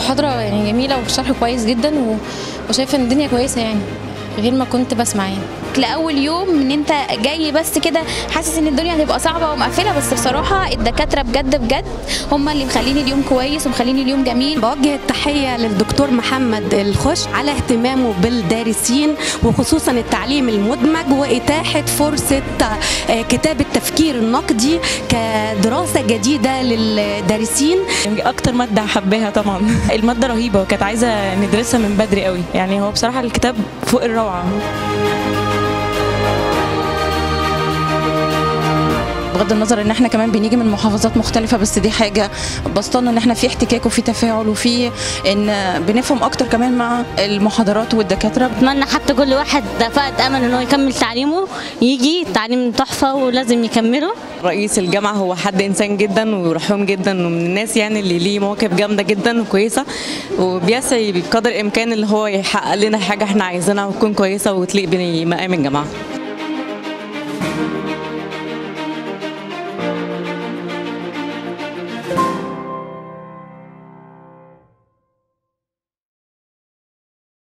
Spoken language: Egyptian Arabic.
المحاضرة يعني جميلة والشرح كويس جدا و- وشايفة ان الدنيا كويسة يعني غير ما كنت بسمع يعني لاول يوم ان انت جاي بس كده حاسس ان الدنيا هتبقى صعبه ومقفله بس بصراحه الدكاتره بجد بجد هم اللي مخليني اليوم كويس ومخليني اليوم جميل بوجه التحية للدكتور محمد الخش على اهتمامه بالدارسين وخصوصا التعليم المدمج وإتاحة فرصة آه، كتاب التفكير النقدي كدراسة جديدة للدارسين يعني اكتر ماده حباها طبعا الماده رهيبه وكانت عايزه ندرسها من بدري قوي يعني هو بصراحه الكتاب فوق الروعه بغض النظر ان احنا كمان بنيجي من محافظات مختلفه بس دي حاجه بسطنا ان احنا في احتكاك وفي تفاعل وفي ان بنفهم اكتر كمان مع المحاضرات والدكاتره اتمنى حتى كل واحد فقد امل ان هو يكمل تعليمه يجي تعليم تحفه ولازم يكمله رئيس الجامعه هو حد انسان جدا ورحوم جدا ومن الناس يعني اللي ليه مواقف جامده جدا وكويسه وبيسعي بقدر الامكان اللي هو يحقق لنا حاجه احنا عايزينها وتكون كويسه وتليق بمقام الجامعه